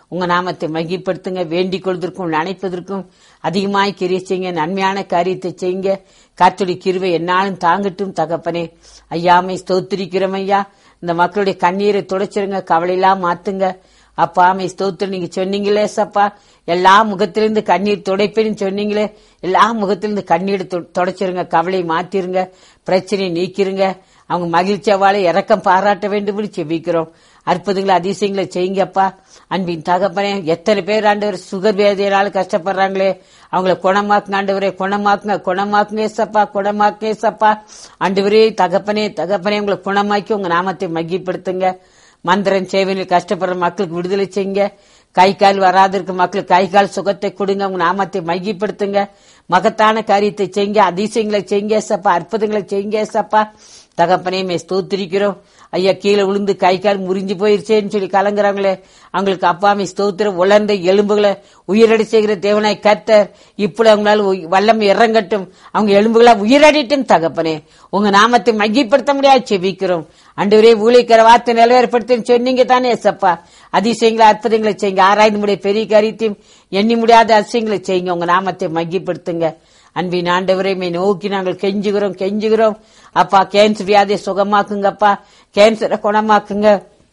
உங்க நாமத்தை மகிப்படுத்துங்க வேண்டிக் கொள்வதற்கும் நினைப்பதற்கும் அதிகமாய் கிரியை செய்யுங்க நன்மையான காரியத்தை செய்யுங்க கர்த்தருடைய கிருவை என்னாலும் தாங்கட்டும் தகப்பனே ஐயாமை ஸ்தோத்திரிக்கிறோம் ஐயா இந்த மக்களுடைய கண்ணீரை துடைச்சிருங்க கவலையெல்லாம் மாத்துங்க அப்பா ஆமை ஸ்தோத்திரம் நீங்க சொன்னீங்களே சப்பா எல்லா முகத்திலிருந்து கண்ணீர் துடைப்பேன்னு சொன்னீங்களே எல்லா முகத்திலிருந்து கண்ணீர் தொ- துடைச்சிருங்க கவலையை மாத்திருங்க பிரச்சனையை நீக்கிருங்க அவங்க மகிழ்ச்சியாவால இறக்கம் பாராட்ட வேண்டும் செபிக்கிறோம் அற்புதங்களை அதிசயங்களை செய்யுங்கப்பா அன்பின் தகப்பனே எத்தனை பேர் ஆண்டவர் சுகர் வேதியினால கஷ்டப்படுறாங்களே அவங்கள குணமாக்குங்க ஆண்டவரே குணமாக்குங்க குணமாக்குங்க ஏசப்பா குணமாக்குங்க ஏசப்பா ஆண்டவரே தகப்பனே தகப்பனே உங்களை குணமாக்கி உங்க நாமத்தை மகிப்படுத்துங்க மந்திரன் சேவையில் கஷ்டப்படுற மக்களுக்கு விடுதலை செய்யுங்க கை கால் வராதிருக்க மக்களுக்கு கை கால் சுகத்தை கொடுங்க உங்க நாமத்தை மையப்படுத்துங்க மகத்தான காரியத்தை செய்யுங்க அதிசயங்களை செய்யுங்க ஏசப்பா அற்புதங்களை செய்யுங்க ஏசப்பா தகப்பனே மே ஸ்தோத்திரிக்கிறோம் ஐயா கீழே விழுந்து கை கால் முறிஞ்சு போயிருச்சேன்னு சொல்லி கலங்குறாங்களே அவங்களுக்கு அப்பாமே ஸ்தோத்திரம் உலர்ந்த எலும்புகளை உயிரடி செய்கிற தேவனாய் கத்தர் இப்படி அவங்களால உய்- வல்லம் இறங்கட்டும் அவங்க எலும்புகளா உயிரடிட்டும் தகப்பனே உங்க நாமத்தை மையப்படுத்த முடியாது செபிக்கிறோம் அன்றுவரே ஊழிக்கிற வார்த்தை நிலவேற்படுத்தி சொன்னீங்க தானே சப்பா அதிசயங்களை அற்புதங்களை செய்யுங்க ஆராய்ந்து முடிய பெரிய காரியத்தையும் எண்ணி முடியாத அதிசயங்களை செய்யுங்க உங்க நாமத்தை மையப்படுத்துங்க அன்பின் ஆண்டவரை மே நோக்கி நாங்கள் கெஞ்சுகிறோம் கெஞ்சுகிறோம் அப்பா கேன்சர் வியாதியை சுகமாக்குங்கப்பா கேன்சரை குணமாக்குங்க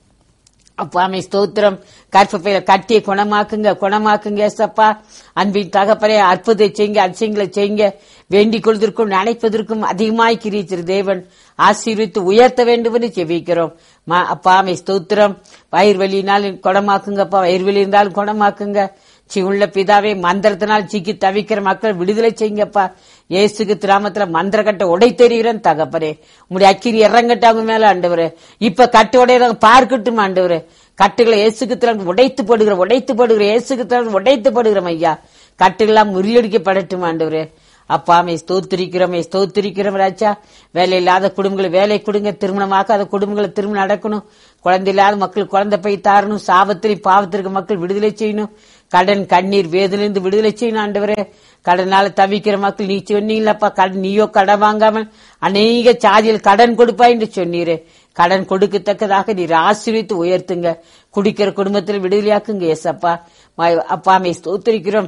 அப்பாமை ஸ்தோத்திரம் கற்பப்பையில கட்டிய குணமாக்குங்க குணமாக்குங்க ஏசப்பா அன்பின் தகப்பனே அற்புதத்தை செய்யுங்க அதிசயங்களை செய்யுங்க வேண்டிக் கொள்வதற்கும் நினைப்பதற்கும் அதிகமாய் கிரிச்சிரு தேவன் ஆசீர்வித்து உயர்த்த வேண்டும் என்று செபிக்கிறோம் ம- அப்பாமை ஸ்தோத்திரம் வயிறு வலியினால் குணமாக்குங்கப்பா வயிறு வலி இருந்தாலும் குணமாக்குங்க சி உள்ள பிதாவே மந்திரத்தினால் சிக்கி தவிக்கிற மக்கள் விடுதலை செய்யுங்கப்பா இயேசுக்கு திராமத்துல மந்திர கட்ட உடை தெரிகிறேன் தகப்பரே உங்களுடைய அக்கிரி இறங்கட்ட அவங்க மேல ஆண்டவரே இப்ப கட்டு உடையறவங்க பார்க்கட்டும் ஆண்டவரே கட்டுகளை இயேசுக்கு திறன் உடைத்து போடுகிற உடைத்து போடுகிற இயேசுக்கு திறன் உடைத்து போடுகிறோம் ஐயா கட்டுகளாம் முறியடிக்கப்படட்டும் ஆண்டவரே அப்பாமே ஸ்தோத்திரிக்கிறோமே ஸ்தோத்திரிக்கிறோம் ராஜா வேலை இல்லாத குடும்பங்களை வேலை கொடுங்க திருமணமாக்காத குடும்பங்களை திருமணம் நடக்கணும் குழந்தை இல்லாத மக்கள் குழந்தை போய் தாரணும் சாபத்திரி பாவத்திற்கு மக்கள் விடுதலை செய்யணும் கடன் கண்ணீர் வேதனைந்து விடுதலை செய்யணும் ஆண்டவரே கடனால தவிக்கிற மக்கள் நீ சொன்னீங்களப்பா கடன் நீயோ கடன் வாங்காமல் அநேக சாதியில் கடன் கொடுப்பாய் என்று சொன்னீரே கடன் கொடுக்கத்தக்கதாக நீர் ஆசீர்வித்து உயர்த்துங்க குடிக்கிற குடும்பத்தில் விடுதலையாக்குங்க ஏசப்பா அப்பாமே ஸ்தோத்திரிக்கிறோம்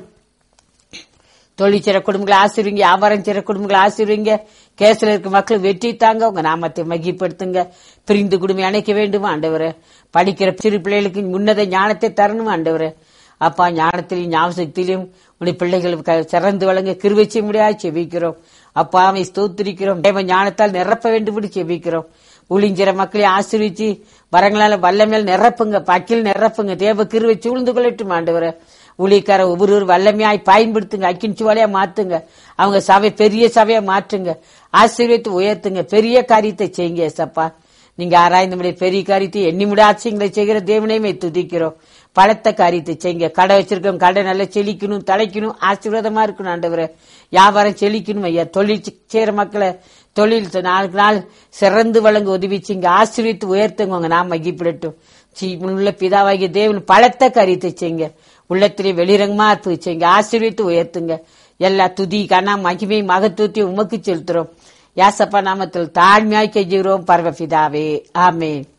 தொழில் செய்ற குடும்பங்களை ஆசிர்வீங்க வியாபாரம் செய்ற குடும்பங்களை ஆசிர்வீங்க கேஸ்ல இருக்க மக்கள் வெற்றி தாங்க உங்க நாமத்தை மகிப்படுத்துங்க பிரிந்து குடும்பம் அணைக்க வேண்டும் ஆண்டவரே படிக்கிற சிறு பிள்ளைகளுக்கு உன்னத ஞானத்தை தரணும் ஆண்டவரே அப்பா ஞானத்திலையும் ஞாபகத்திலையும் உடைய பிள்ளைகள் க- சிறந்து வழங்க கிருவை செய்ய முடியாது செபிக்கிறோம் அப்பாவை ஸ்தோத்திரிக்கிறோம் தேவ ஞானத்தால் நிரப்ப வேண்டும் என்று செபிக்கிறோம் ஊழிஞ்சிற மக்களை ஆசிரிச்சு வரங்களால வல்லமேல் நிரப்புங்க பக்கில் நிரப்புங்க தேவ கிருவை சூழ்ந்து கொள்ளட்டும் ஆண்டவரே ஊழியக்கார ஒவ்வொரு வல்லமையாய் பயன்படுத்துங்க அக்கின் சுவாலையா மாத்துங்க அவங்க சபை பெரிய சபையா மாற்றுங்க ஆசீர்வதித்து உயர்த்துங்க பெரிய காரியத்தை செய்யுங்க ஏசப்பா நீங்க ஆராய்ந்து முடிய பெரிய காரியத்தை எண்ணி முடியாட்சியங்களை செய்கிற தேவனையுமே துதிக்கிறோம் பலத்த காரியத்தை செய்யுங்க கடை வச்சிருக்கோம் கடை நல்லா செழிக்கணும் தலைக்கணும் ஆசீர்வாதமா இருக்கணும் ஆண்டவரே வியாபாரம் செழிக்கணும் ஐயா தொழில் செ- செய்யற மக்களை தொழில் நாளுக்கு நாள் சிறந்து வழங்க உதவி செய்யுங்க ஆசீர்வித்து உயர்த்துங்க உங்க நாம் மகிப்பிடட்டும் உள்ள பிதாவாகிய தேவன் பலத்த காரியத்தை செய்யுங்க உள்ளத்திலே வெளிரங்கமா அற்புதம் செய்யுங்க ஆசீர்வித்து உயர்த்துங்க எல்லா துதி கனா மகிமை மகத்துவத்தையும் உமக்கு செலுத்துறோம் யாசப்பா நாமத்தில் தாழ்மையாய் கெஞ்சுகிறோம் பரவ பிதாவே ஆமென்